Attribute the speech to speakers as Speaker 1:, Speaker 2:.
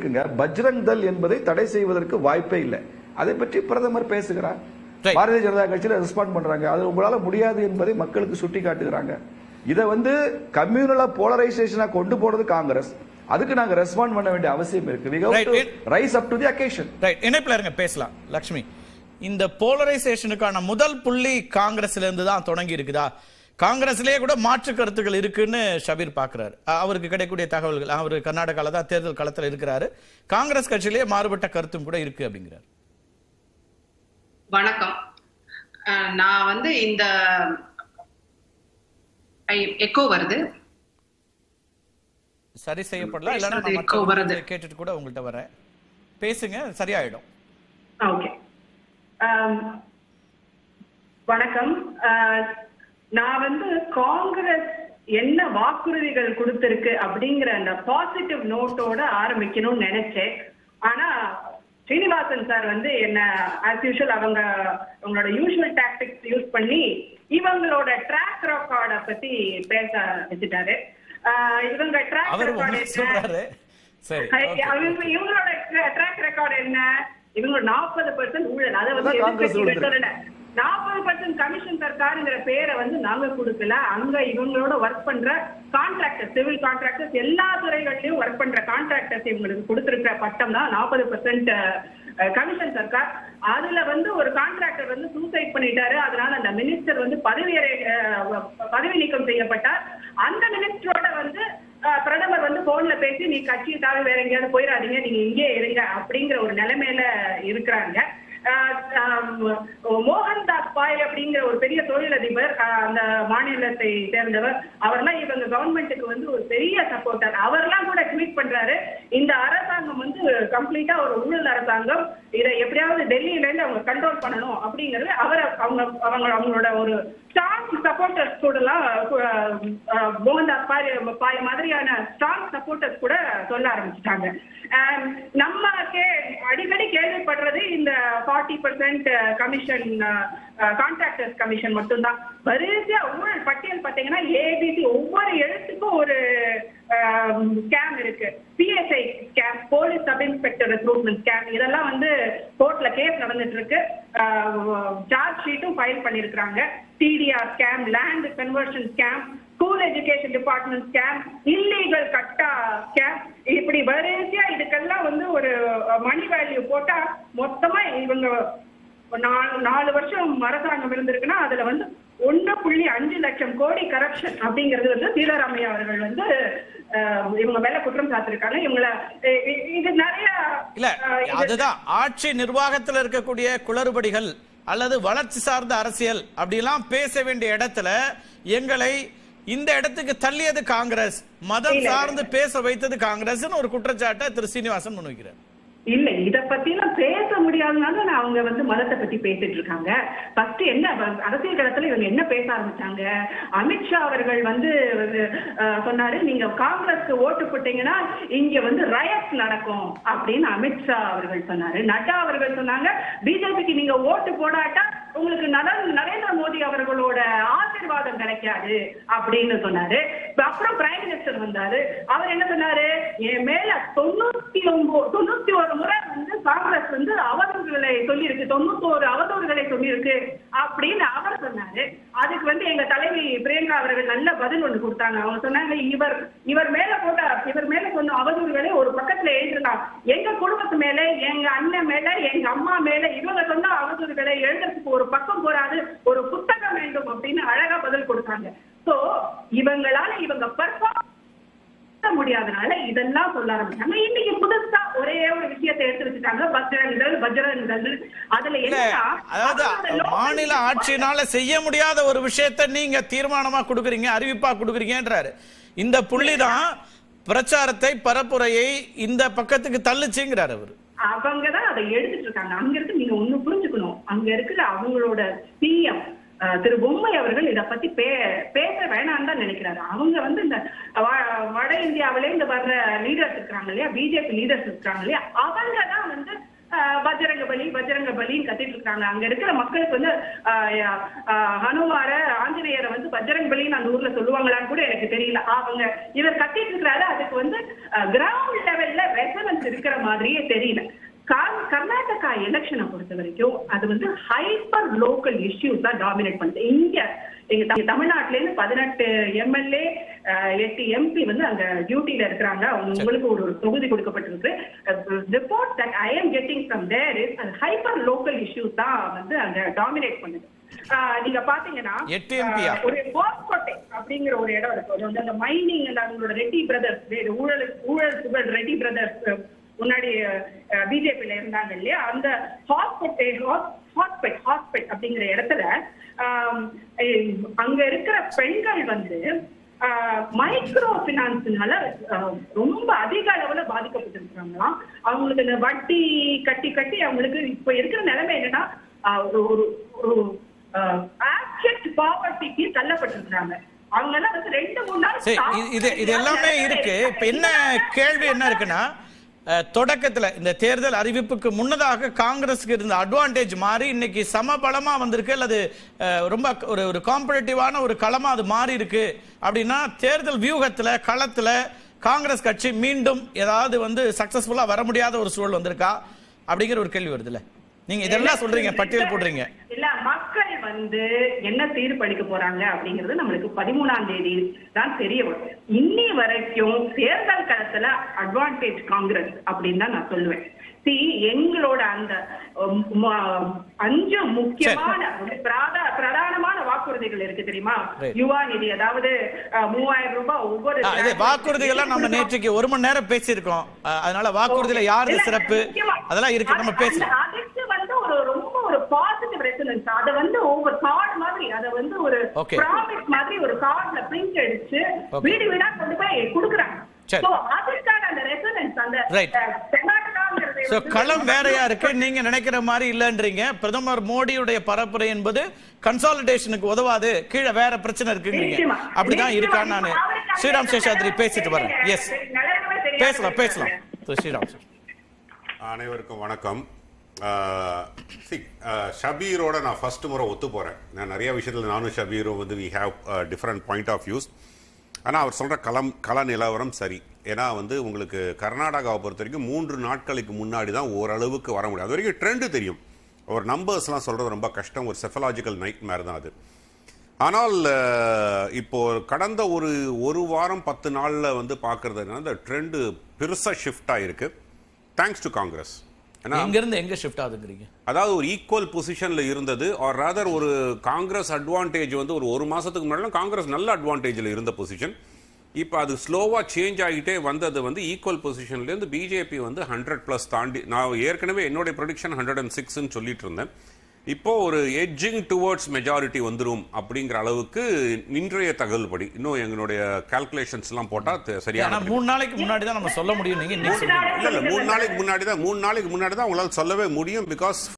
Speaker 1: இருக்குங்க பஜ்ரங் தல் என்பதை தடை செய்வதற்கு வாய்ப்பே இல்லை அதை பற்றி பிரதமர் பேசுகிறார்
Speaker 2: Right.
Speaker 1: பாரதிய ஜனதா கட்சியில ரெஸ்பாண்ட் பண்றாங்க அது உங்களால முடியாது என்பதை மக்களுக்கு சுட்டி காட்டுகிறாங்க இதை வந்து கம்யூனலா போலரைசேஷனா கொண்டு போறது காங்கிரஸ் அதுக்கு நாங்க ரெஸ்பாண்ட் பண்ண வேண்டிய அவசியம் இருக்கு we have
Speaker 2: Right.
Speaker 1: to
Speaker 2: It-
Speaker 1: rise up to the occasion
Speaker 2: right இணைப்புல இருங்க பேசலாம் லக்ஷ்மி இந்த போலரைசேஷனுக்கான முதல் புள்ளி காங்கிரஸ்ல இருந்து தான் தொடங்கி இருக்குதா காங்கிரஸ்லயே கூட மாற்று கருத்துக்கள் இருக்குன்னு ஷபீர் பாக்குறாரு அ- அவருக்கு கிடைக்கக்கூடிய தகவல்கள் அவர் கர்நாடகால தான் தேர்தல் களத்துல இருக்கிறாரு காங்கிரஸ் கட்சியிலேயே மாறுபட்ட கருத்தும் கூட இருக்கு அப்படிங்கிறார்
Speaker 3: வணக்கம் அஹ் நான் வந்து இந்த எக்கோ வருது
Speaker 2: சரி செய்யப்படலாம் இல்லைன்னா நான்
Speaker 3: பேசுறது
Speaker 2: மற்ற
Speaker 3: echo வருது.
Speaker 2: உங்களை கேட்டுட்டு கூட உங்கள்கிட்ட வரேன் பேசுங்க சரியாயிடும்
Speaker 4: ஓகே வணக்கம் அஹ், நான் வந்து காங்கிரஸ் என்ன வாக்குறுதிகள் கொடுத்திருக்கு அப்படிங்கிற அந்த பாசிட்டிவ் நோட்டோட ஆரம்பிக்கணும்னு நினைச்சேன் ஆனா ஸ்ரீனிவாசன் சார் வந்து என்ன ஆஸ் யூஷுவல் அவங்க அவங்களோட யூஷுவல் டாக்டிக்ஸ் யூஸ் பண்ணி இவங்களோட ட்ராக் ரெக்கார்டை பத்தி பேச வச்சுட்டாரு அஹ், இவங்க ட்ராக்
Speaker 2: அவர்
Speaker 4: ரெக்கார்டு
Speaker 2: உங்களுக்கு
Speaker 4: என்ன
Speaker 2: சொல்றாரு சரி
Speaker 4: ஐ-
Speaker 2: okay.
Speaker 4: அவங்க- இவங்களோட ட்ராக் ரெக்கார்ட் என்ன இவங்க நாற்பது பர்சன்ட் ஊழல் அதை வந்து
Speaker 1: அதான் காங்கிரஸ்
Speaker 4: எதிர்க்கட்சிகள்
Speaker 1: கொடுத்திருக்கு.
Speaker 4: சொல்லல நாற்பது பர்சன்ட் கமிஷன் சர்க்காருங்கிற பேரை வந்து நாங்க கொடுக்கல அங்க இவங்களோட ஒர்க் பண்ற கான்ட்ராக்டர் சிவில் கான்ட்ராக்டர்ஸ் எல்லா துறைகள்லயும் ஒர்க் பண்ற கான்ட்ராக்டர்ஸ் இவங்களுக்கு கொடுத்திருக்கிற பட்டம் தான் நாற்பது பர்சன்ட் கமிஷன் சர்க்கார் அதுல வந்து ஒரு கான்ட்ராக்டர் வந்து சூசைட் பண்ணிட்டாரு அதனால அந்த மினிஸ்டர் வந்து பதவி பதவி நீக்கம் செய்யப்பட்டார் அந்த மினிஸ்டரோட வந்து அஹ், பிரதமர் வந்து போன்ல பேசி நீ கட்சியை தாவி வேற எங்கேயாவது போயிடாதீங்க நீங்க இங்கே இருங்க அப்படிங்கிற ஒரு நிலைமையில இருக்கிறாங்க அஹ், அஹ், மோகன்தாஸ் பாய் அப்படிங்கிற ஒரு பெரிய தொழிலதிபர் அஹ், அந்த மாநிலத்தை சேர்ந்தவர் அவர்லாம் இவங்க கவர்மெண்ட்டுக்கு வந்து ஒரு பெரிய சப்போர்ட்டர் அவர்லாம் கூட ட்வீட் பண்றாரு இந்த அரசாங்கம் வந்து கம்ப்ளீட்டா ஒரு ஊழல் அரசாங்கம் இதை எப்படியாவது டெல்லியில இருந்து அவங்க கண்ட்ரோல் பண்ணணும் அப்படிங்கிறது அவர் அவங்க அவங்க அவங்களோட ஒரு ஸ்ட்ராங் சப்போர்ட்டர்ஸ் கூடலாம் அஹ், அஹ், மோகன்தாஸ் பாய் பாய் மாதிரியான ஸ்ட்ராங் சப்போர்ட்டர்ஸ் கூட சொல்ல ஆரம்பிச்சிட்டாங்க அஹ், நம்ம கே அடிக்கடி கேள்விப்படுறது இந்த forty percent commission contractors commission மட்டும்தான் வரிசையா ஊழல் பட்டியல் பார்த்தீங்கன்னா ஏபிசி ஒவ்வொரு எழுத்துக்கும் ஒரு ஸ்கேம் இருக்கு PSI scam police sub inspector recruitment scam இதெல்லாம் வந்து கோர்ட்ல கேஸ் நடந்துட்டு இருக்கு சார்ஜ் ஷீட்டும் ஃபைல் பண்ணிருக்காங்க TDR scam land conversion scam school education department scam illegal கட்டா ஸ்கேம் இப்படி வரிசையா இதுக்கெல்லாம் வந்து ஒரு மணி வேல்யூ போட்டா மொத்தமா இவங்க நாலு நாலு வருஷம் அரசாங்கம் இருந்திருக்குன்னா அதுல வந்து ஒண்ணு புள்ளி அஞ்சு லட்சம் கோடி கரப்ஷன் அப்படிங்கிறது வந்து சீதாராமையா அவர்கள் வந்து அஹ், இவங்க மேல குற்றம் சாத்திருக்காங்க இவங்கள இ- இ- இது நிறைய
Speaker 2: இல்ல
Speaker 4: அஹ், இது-
Speaker 2: அதுதான் ஆட்சி நிர்வாகத்துல இருக்கக்கூடிய குளறுபடிகள் அல்லது வளர்ச்சி சார்ந்த அரசியல் அப்படிலாம் பேச வேண்டிய இடத்துல எங்களை இந்த இடத்துக்கு தள்ளியது காங்கிரஸ் மதம்
Speaker 4: இல்ல.
Speaker 2: சார்ந்து பேச வைத்தது காங்கிரஸ்னு ஒரு குற்றச்சாட்டை திரு சீனிவாசன் முன்வைக்கிறார்
Speaker 4: இல்ல இத பத்தி எல்லாம் பேச முடியாதனால நான் அவங்க வந்து மதத்தை பத்தி பேசிட்டு இருக்காங்க ஃபர்ஸ்ட் என்ன வ- அரசியல் களத்துல இவங்க என்ன பேச ஆரம்பிச்சாங்க அமித்ஷா அவர்கள் வந்து அஹ், சொன்னாரு நீங்க காங்கிரஸ்க்கு ஓட்டு போட்டீங்கன்னா இங்க வந்து ரயட் நடக்கும் அப்படின்னு அமித்ஷா அவர்கள் சொன்னாரு நட்டா அவர்கள் சொன்னாங்க பிஜேபிக்கு நீங்க ஓட்டு போடாட்டா உங்களுக்கு நரேந்திர நரேந்திர மோடி அவர்களோட ஆசீர்வாதம் கிடைக்காது அப்படின்னு சொன்னாரு அப்புறம் பிரைம் மினிஸ்டர் வந்தாரு அவர் என்ன சொன்னாரு என் மேல தொண்ணூத்தி ஒன்பது தொண்ணூத்தி ஒரு முறை வந்து காங்கிரஸ் வந்து அவதூறுகளை சொல்லியிருக்கு தொண்ணூத்தோரு அவதூறுகளை சொல்லியிருக்கு அப்படின்னு அவர் சொன்னாரு அதுக்கு வந்து எங்க தலைவி பிரியங்கா அவர்கள் நல்ல பதில் ஒண்ணு கொடுத்தாங்க அவங்க சொன்னாங்க இவர் இவர் மேல போட்ட இவர் மேல சொன்ன அவதூறுகளை ஒரு பக்கத்துல எழுதிருக்காங்க எங்க குடும்பத்து மேல எங்க அண்ணன் மேல எங்க அம்மா மேல இவங்க சொன்ன அவதூறுகளை எழுதுறதுக்கு ஒரு பக்கம் போராது ஒரு புத்தகம் வேண்டும் அப்படின்னு அழகா பதில் கொடுத்தாங்க சோ இவங்களால இவங்க பர்ஃபார்ம் முடியாதனால இதெல்லாம் சொல்ல ஆரம்பிச்சாங்க இன்னைக்கு புதுசா ஒரே ஒரு விஷயத்தை எடுத்து வச்சுட்டாங்க பஜ்ரங்கள் பஜ்ரங்கள் அதுல
Speaker 2: இல்ல
Speaker 4: என்னன்னா
Speaker 2: அதாவது
Speaker 4: அவங்களோட local
Speaker 2: மாநில
Speaker 4: people
Speaker 2: ஆட்சியினால செய்ய முடியாத ஒரு விஷயத்தை நீங்க தீர்மானமா கொடுக்குறீங்க அறிவிப்பா கொடுக்குறீங்கன்றாரு இந்த புள்ளிதான் பிரச்சாரத்தை பரப்புரையை இந்த பக்கத்துக்கு தள்ளுச்சுங்கிறார் அவர்
Speaker 4: அவங்க தான் அதை எடுத்துட்டு இருக்காங்க அங்க இருக்கு நீங்க ஒண்ணு புரிஞ்சுக்கணும் அங்க இருக்கிற அவங்களோட சிஎம் திரு பொம்மை அவர்கள் இத பத்தி பே பேச வேணாம்னு தான் நினைக்கிறாரு அவங்க வந்து இந்த வ- வட இந்தியாவில இருந்து வர்ற லீடர்ஸ் இருக்காங்க இல்லையா பிஜேபி லீடர்ஸ் இருக்காங்க இல்லையா அவங்க தான் வந்து ஆஹ் பஜ்ரங்க பலி பஜ்ரங்க பலின்னு கத்திட்டு இருக்காங்க அங்க இருக்கிற மக்களுக்கு வந்து ஆஹ் ஆஹ் ஹனுமார ஆஞ்சநேயரை வந்து பஜ்ரங்க பலின்னு அந்த ஊர்ல சொல்லுவாங்களான்னு கூட எனக்கு தெரியல அவங்க இவர் கத்திட்டு இருக்கிறாரு அதுக்கு வந்து கிரவுண்ட் லெவல்ல ரெசனன்ஸ் இருக்கிற மாதிரியே தெரியல கா- கர்நாடகா எலெக்ஷனை பொறுத்த வரைக்கும் அது வந்து ஹைப்பர் லோக்கல் இஷ்யூஸ் தான் டாமினேட் பண்ணுது இங்க எங்க த- தமிழ்நாட்டுல இருந்து பதினெட்டு எம்எல்ஏ எட்டு எம்பி வந்து அங்க டியூட்டில இருக்கிறாங்க அவங்க உங்களுக்கு ஒரு ஒரு தொகுதி கொடுக்கப்பட்டிருக்கு report that I am getting from there is அது ஹைப்பர் லோக்கல் இஷ்யூஸ் தான் வந்து அங்க டாமினேட் பண்ணுது ஆஹ் நீங்க பாத்தீங்கன்னா
Speaker 2: எட்டு MP யா?
Speaker 4: ஆஹ் ஒரு போஸ்கோட்டை அப்படிங்கிற ஒரு இடம் இருக்கு அது வந்து அந்த மைனிங் அந்த அவங்களோட ரெட்டி பிரதர்ஸ் ஊழல் ஊழல் புகழ் ரெட்டி பிரதர்ஸ் முன்னாடி பிஜேபியில இருந்தாங்க இல்லையா அந்த ஹாஸ்பிட்டல் ஹாஸ்பெட் ஹாஸ்பெட் அப்படிங்கிற இடத்துல ஆம், அஹ் அங்க இருக்கிற பெண்கள் வந்து மைக்ரோ பினான்ஸ்னால ரொம்ப அதிக அளவுல பாதிக்கப்பட்டிருக்கிறாங்களாம் அவங்களுக்கு இந்த வட்டி கட்டி கட்டி அவங்களுக்கு இப்ப இருக்கிற நிலைமை என்னன்னா ஆஹ் ஒரு ஒரு ஒரு ஆப்ஜெக்ட் பாவர்ட்டிக்கு தள்ளப்பட்டிருக்கிறாங்க அவங்க எல்லாம் வந்து ரெண்டு மூணு நாள்
Speaker 2: சரி இது- இது இது எல்லாமே இருக்கு இப்ப என்ன கேள்வி என்ன இருக்குன்னா அஹ், தொடக்கத்துல இந்த தேர்தல் அறிவிப்புக்கு முன்னதாக காங்கிரஸுக்கு இருந்த அட்வான்டேஜ் மாறி இன்னைக்கு சமபலமா வந்திருக்கு அல்லது அஹ், ரொம்ப ஒரு ஒரு காம்படிட்டிவான ஒரு களமா அது மாறி இருக்கு அப்படின்னா தேர்தல் வியூகத்துல களத்துல காங்கிரஸ் கட்சி மீண்டும் ஏதாவது வந்து சக்சஸ்ஃபுல்லா வர முடியாத ஒரு சூழல் வந்திருக்கா அப்படிங்கிற ஒரு கேள்வி வருதுல்ல நீங்க இதெல்லாம் சொல்றீங்க பட்டியல் போடுறீங்க
Speaker 4: இல்ல மக்கள் வந்து என்ன தீர்ப்பளிக்க போறாங்க அப்படிங்கிறது நம்மளுக்கு பதிமூணாம் தேதி தான் தெரிய வரும் இன்னி வரைக்கும் தேர்தல் களத்துல அட்வான்டேஜ் காங்கிரஸ் அப்படின்னு தான் நான் சொல்லுவேன் சி எங்களோட அந்த உம், ம- அஞ்சு முக்கியமான பிராத- பிரதானமான வாக்குறுதிகள் இருக்கு தெரியுமா
Speaker 2: Right.
Speaker 4: யுவா நிதி அதாவது அஹ், மூவாயிரம் ரூபாய் ஒவ்வொரு
Speaker 2: ஆ, இது வாக்குறுதிகள்லாம் நம்ம நேற்றுக்கு ஒரு மணி நேரம் பேசியிருக்கோம் அஹ், அதனால வாக்குறுதியில யாரு
Speaker 4: இல்ல,
Speaker 2: சிறப்பு
Speaker 4: முக்கியமா,
Speaker 2: அதெல்லாம் இருக்கு நம்ம
Speaker 4: அது-
Speaker 2: பேசலாம்
Speaker 4: அந்த- அதுக்கு வந்து ஒரு ரொம்ப ஒரு பாசிட்டிவ் ரெசனன்ஸ் அத வந்து ஒவ்வொரு கார்டு மாதிரி அத வந்து ஒரு
Speaker 2: Okay.
Speaker 4: ப்ராமிஸ் மாதிரி ஒரு கார்டுல பிரிண்ட் அடிச்சு
Speaker 2: Okay.
Speaker 4: வீடு வீடா கொண்டு போய் கொடுக்குறாங்க
Speaker 2: சரி.
Speaker 4: So, அதுக்கான அந்த ரெசனன்ஸ் அந்த
Speaker 2: Right.
Speaker 4: அஹ், கர்நாடகாங்கிறது
Speaker 2: சோ
Speaker 4: வந்து
Speaker 2: களம் வேறையா இருக்கு நீங்க நினைக்கிற மாதிரி இல்லன்றீங்க பிரதமர் மோடியுடைய பரப்புரை என்பது கன்சாலிடேஷனுக்கு உதவாது கீழே வேற பிரச்சனை இருக்குங்கிறீங்க
Speaker 4: நிச்சயமா.
Speaker 2: அப்படிதான் இருக்கான்னு நான்
Speaker 4: நிச்சயமா. அவருக்கு
Speaker 2: ஸ்ரீராம்
Speaker 4: அந்த-
Speaker 2: சேஷாத்ரி பேசிட்டு வரேன் எஸ்
Speaker 4: நிலைமை தெரியாது.
Speaker 2: பேசலாம் பேசலாம் திரு ஸ்ரீராம் சேஷாத்ரி.
Speaker 5: அனைவருக்கும் வணக்கம் சி ஷபீரோட நான் ஃபர்ஸ்ட் முறை ஒத்து போகிறேன் நான் நிறைய விஷயத்தில் நானும் ஷபீரும் வந்து we have different point of views ஆனால் அவர் சொல்கிற களம் கள நிலவரம் சரி ஏன்னா வந்து உங்களுக்கு கர்நாடகாவை பொறுத்த வரைக்கும் மூன்று நாட்களுக்கு முன்னாடி தான் ஓரளவுக்கு வர முடியும் அது வரைக்கும் ட்ரெண்டு தெரியும் ஒரு நம்பர்ஸ்லாம் சொல்கிறது ரொம்ப கஷ்டம் ஒரு செஃபலாஜிக்கல் நைட் மாதிரி தான் அது ஆனால் அஹ், இப்போ கடந்த ஒரு ஒரு வாரம் பத்து நாளில் வந்து பார்க்கறது என்னன்னா இந்த ட்ரெண்டு பெருசாக ஷிஃப்ட் ஆகிருக்கு தேங்க்ஸ் டு காங்கிரஸ் ஏன்னா
Speaker 2: எங்க இருந்து எங்க ஷிஃப்ட் ஆகுதுங்கிறீங்க
Speaker 5: அதாவது ஒரு ஈக்குவல் பொசிஷன்ல இருந்தது ஆர் ராதர் ஒரு காங்கிரஸ் அட்வான்டேஜ் வந்து ஒரு ஒரு மாசத்துக்கு முன்னாடி காங்கிரஸ் நல்ல அட்வான்டேஜ்ல இருந்த பொசிஷன் இப்போ அது ஸ்லோவா சேஞ்ச் ஆகிட்டே வந்தது வந்து ஈக்குவல் பொசிஷன்லேருந்து பிஜேபி வந்து ஹண்ட்ரட் ப்ளஸ் தாண்டி நான் ஏற்கனவே என்னுடைய ப்ரொடிக்ஷன் ஹண்ட்ரட் அண்ட் சிக்ஸ்ன்னு சொல்லிட்டு இருந்தேன் இப்போ ஒரு எட்ஜிங் டுவர்ட்ஸ் மெஜாரிட்டி வந்துரும் அப்படிங்கிற அளவுக்கு இன்றைய தகவல் படி இன்னும் எங்களுடைய கால்குலேஷன்ஸ் எல்லாம் போட்டா தெ-
Speaker 2: ஆனா
Speaker 5: சரியான
Speaker 2: மூணு நாளைக்கு முன்னாடி தான் நம்ம சொல்ல முடியும் நீங்க இன்னைக்கு சொல்றீங்க
Speaker 5: இல்ல இல்ல மூணு நாளைக்கு முன்னாடி தான் மூணு நாளைக்கு முன்னாடி தான் உங்களால் சொல்லவே முடியும் பிகாஸ்